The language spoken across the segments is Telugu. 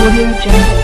Audio Jungle.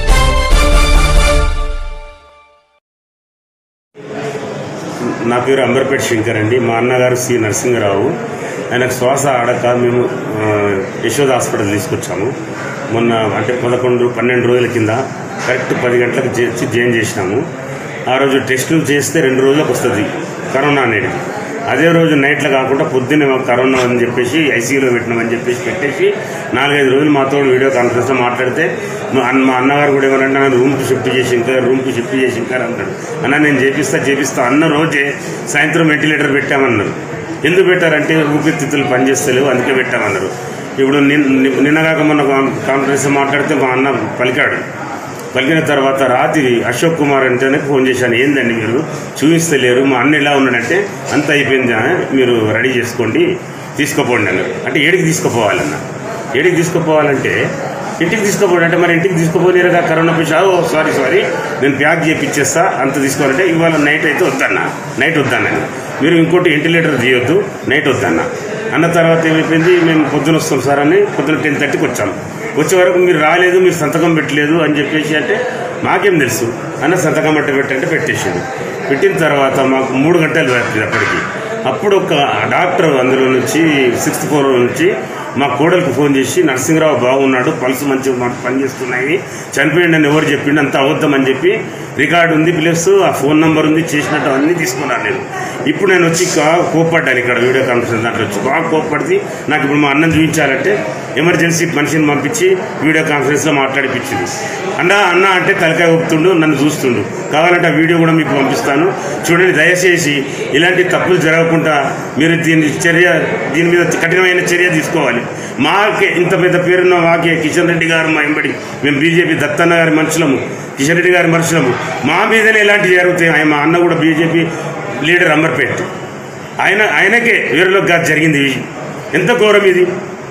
నా పేరు అంబర్పేట శంకర్ అండి మా అన్నగారు సి నరసింహరావు ఆయనకు శ్వాస ఆడక మేము ఆ, యశోద హాస్పిటల్ తీసుకొచ్చాము మొన్న అంటే పదకొండు పన్నెండు రోజుల కింద కరెక్ట్ పది గంటలకు చేసి జాయిన్ చేసినాము ఆ రోజు టెస్టులు చేస్తే రెండు రోజులకు వస్తుంది కరోనా అనేది అదే రోజు నైట్లో కాకుండా పొద్దున్నే మాకు కరోనా అని చెప్పేసి ఐసీయూలో పెట్టినామని చెప్పేసి పెట్టేసి నాలుగైదు రోజులు మాతో వీడియో కాన్ఫరెన్స్లో మాట్లాడితే మా అన్న మా అన్నగారు కూడా ఏమనంటే నన్ను రూమ్కి షిఫ్ట్ చేసి ఇంకా రూమ్కి షిఫ్ట్ చేసి ఇంకా అన్నాడు అన్న నేను చేపిస్తా చేపిస్తా అన్న రోజే సాయంత్రం వెంటిలేటర్ పెట్టామన్నారు ఎందుకు పెట్టారంటే ఊపిరితిత్తులు పనిచేస్తలేవు అందుకే పెట్టామన్నారు ఇప్పుడు నిన్న నిన్నగాక మొన్న కాన్- కాన్ఫరెన్స్ మాట్లాడితే మా అన్న పలికాడు పలికిన తర్వాత రాత్రి అశోక్ కుమార్ అంటేనే ఫోన్ చేశాను ఏందండి మీరు చూపిస్తలేరు మా అన్న ఎలా ఉన్నాడంటే అంత అయిపోయింది ఆ, మీరు రెడీ చేసుకోండి తీసుకుపోండి అన్నారు అంటే ఏడికి తీసుకుపోవాలన్న ఏడికి తీసుకుపోవాలంటే ఇంటికి తీసుకుపోండి అంటే మరి ఇంటికి తీసుకుపోలేరుగా corona patient oh sorry sorry నేను ప్యాక్ చేపిచ్చేస్తా అంత తీసుకోవాలంటే ఇవాళ నైట్ అయితే వద్దన్న నైట్ వద్దన్నని మీరు ఇంకోటి వెంటిలేటర్ తీయొద్దు నైట్ వద్దన్న అన్న తర్వాత ఏమైపోయింది మేము పొద్దున వస్తాం సార్ అని పొద్దున టెన్ థర్టీకి వచ్చాం వచ్చే వరకు మీరు రాలేదు మీరు సంతకం పెట్టలేదు అని చెప్పేసి అంటే మాకేం తెలుసు అన్న సంతకం అట్ట పెట్టంటే పెట్టేసాడు పెట్టిన తర్వాత మాకు మూడు గంటలు పట్టింది అప్పటికి అప్పుడు ఒక డాక్టర్ అందులో నుంచి సిక్స్త్ ఫ్లోర్ నుంచి మా కోడలికి ఫోన్ చేసి నరసింహరావు బాగున్నాడు పల్స్ మంచిగా మాకు పనిచేస్తున్నాయి చనిపోయింది అని ఎవరు చెప్పిండు అంత అవద్దమని చెప్పి రికార్డు ఉంది ప్లస్ ఆ ఫోన్ నంబర్ ఉంది చేసినట్టు అన్నీ తీసుకున్నాను నేను ఇప్పుడు నేను వచ్చి కా- కోప్పడ్డాను ఇక్కడ వీడియో కాన్ఫరెన్స్ దాంట్లో వచ్చి బాగా కోప్పడితే నాకు ఇప్పుడు మా అన్నం చూపించాలంటే ఎమర్జెన్సీ మనిషిని పంపించి వీడియో కాన్ఫరెన్స్లో మాట్లాడిపించింది అన్న అన్న అంటే తలకాయ ఊపుతుండు నన్ను చూస్తుండు కావాలంటే ఆ వీడియో కూడా మీకు పంపిస్తాను చూడండి దయచేసి ఇలాంటి తప్పులు జరగకుండా మీరు దీని చర్య దీని మీద కఠినమైన చర్య తీసుకోవాలి మాకే ఇంత పెద్ద పేరున్న మాకే కిషన్ రెడ్డి గారు మా ఎంబడి మేము బీజేపీ దత్తన్న గారి మనుషులము కిషన్ రెడ్డి గారి మనుషులము మా మీదనే ఇలాంటివి జరుగుతాయి ఆయన మా అన్న కూడా బీజేపీ లీడర్ అమర్పేట్ ఆయన ఆయనకే వీరిలో కాదు జరిగింది ఇది ఎంత ఘోరం ఇది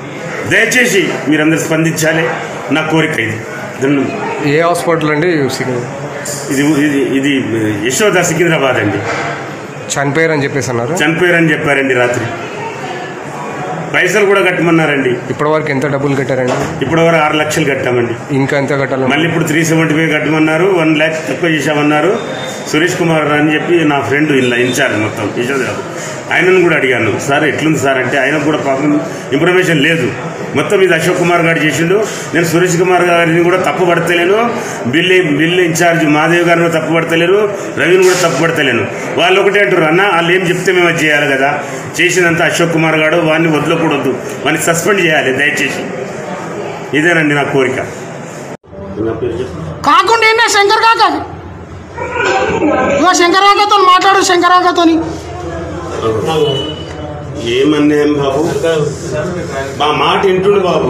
దయచేసి మీరందరూ స్పందించాలి నా కోరిక ఇది ధన్యం. ఏ హాస్పిటల్ అండి సికింద్రాబాద్? ఇది ఇది ఇది యశోద సికింద్రాబాద్ అండి చనిపోయారని చెప్పేసి అన్నారు చనిపోయారని చెప్పారండి రాత్రి పైసలు కూడా కట్టమన్నారండి ఇప్పటి వరకు ఎంత డబ్బులు కట్టారండి ఇప్పటి వరకు ఆరు లక్షలు కట్టామండి ఇంకా ఎంత కట్టాలి మళ్ళీ ఇప్పుడు త్రీ సెవెంటీ ఫైవ్ కట్టమన్నారు వన్ ల్యాక్ తక్కువ చేశామన్నారు సురేష్ కుమార్ అని చెప్పి నా ఫ్రెండ్ ఇలా ఇన్ఛార్జ్ మొత్తం యశోద్ గారు ఆయనను కూడా అడిగాను సార్ ఎట్లుంది సార్ అంటే ఆయనకు కూడా పాపం ఇన్ఫర్మేషన్ లేదు మొత్తం ఇది అశోక్ కుమార్ గారు చేసిండు నేను సురేష్ కుమార్ గారిని కూడా తప్పు పడతలేను బిల్లు బిల్లు ఇన్ఛార్జ్ మాదేవ్ గారిని తప్పు పడతలేరు రవిని కూడా తప్పు పడతలేను వాళ్ళు ఒకటే అంటారు అన్న వాళ్ళు ఏం చెప్తే మేము అది చేయాలి కదా చేసినంత అశోక్ కుమార్ గారు వాడిని వదలకూడదు వాడిని సస్పెండ్ చేయాలి దయచేసి ఇదేనండి నా కోరిక కాకుండా ఏంటో శంకర్ కాక ఇగో శంకర్ కాకతో మాట్లాడు శంకర్ కాకతో ఏమన్నాం బాబు మా మాట వింటుండు బాబు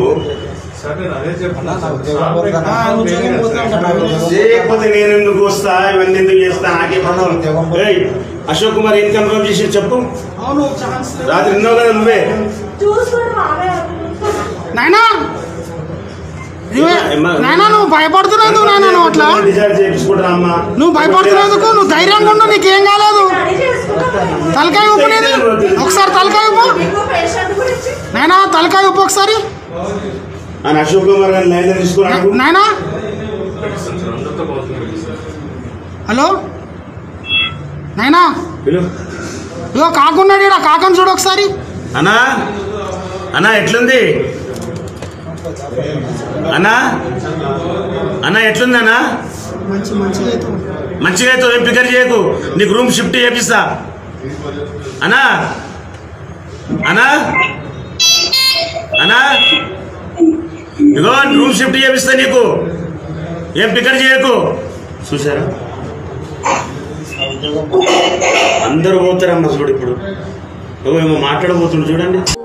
లేకపోతే నేను ఎందుకు వస్తా ఇవన్నీ ఎందుకు చేస్తా నాకే పడడం ఏయ్, అశోక్ కుమార్ ఏం కన్ఫర్మ్ చేసి చెప్పు అవును ఛాన్స్ రాత్రి విన్నావు కదా నువ్వే నాయనా ఇవే- నాయనా నువ్వు భయపడుతున్నందుకు నాయనా నువ్వు అట్లా డిసైడ్ చేయించుకుంటారా అమ్మా నువ్వు భయపడుతున్నందుకు నువ్వు ధైర్యంగా ఉండు నీకేం కాలేదు తలకాయ ఉప్పు నీది ఒకసారి తలకాయ ఉప్పు నాయనా తలకాయ ఉప్పు ఒకసారి అని అశోక్ కుమార్ గారిని లైన్ తీసుకున్నాడు నాయనా హలో నాయనా ఇగో కాకున్నాడు ఈడ కాకని చూడు ఒకసారి అన్నా అన్నా ఎట్లుంది అన్నా అన్నా ఎట్లుంది అన్నా మంచి మంచిగా అయితే మంచిగా అయితే ఏం ఫికర్ చేయకు నీకు రూమ్ షిఫ్ట్ చేపిస్తా అన్నా అన్నా అన్నా ఇగో రూమ్ షిఫ్ట్ చేపిస్తా నీకు ఏం ఫికర్ చేయకు చూసారా అందరూ పోతారమ్మా చూడు ఇప్పుడు ఇగో ఏమో మాట్లాడబోతుండు చూడండి